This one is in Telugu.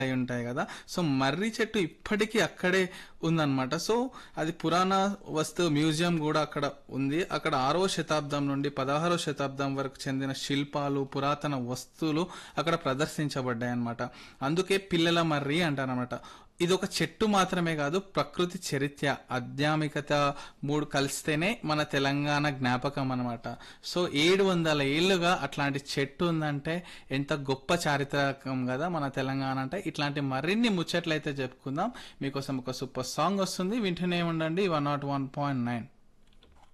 అయి ఉంటాయి కదా సో మర్రి చెట్టు ఇప్పటికీ అక్కడే ఉందన్నమాట సో అది పురాణ వస్తు మ్యూజియం కూడా అక్కడ ఉంది అక్కడ ఆరో శతాబ్దం నుండి పదహారో శతాబ్దం వరకు చెందిన శిల్పాలు పురాతన వస్తువులు అక్కడ ప్రదర్శించబడ్డాయి అన్నమాట అందుకే పిల్లల మర్రి అంటారనమాట ఇది ఒక చెట్టు మాత్రమే కాదు ప్రకృతి చరిత్ర ఆధ్యాత్మికత మూడు కలిస్తేనే మన తెలంగాణ జ్ఞాపకం అనమాట సో ఏడు వందల ఏళ్ళుగా అట్లాంటి చెట్టు ఉందంటే ఎంత గొప్ప చారిత్రకం కదా మన తెలంగాణ అంటే ఇట్లాంటి మరిన్ని ముచ్చట్లయితే చెప్పుకుందాం మీకోసం ఒక సూపర్ సాంగ్ వస్తుంది వింటూనే ఉండండి one nought one point nine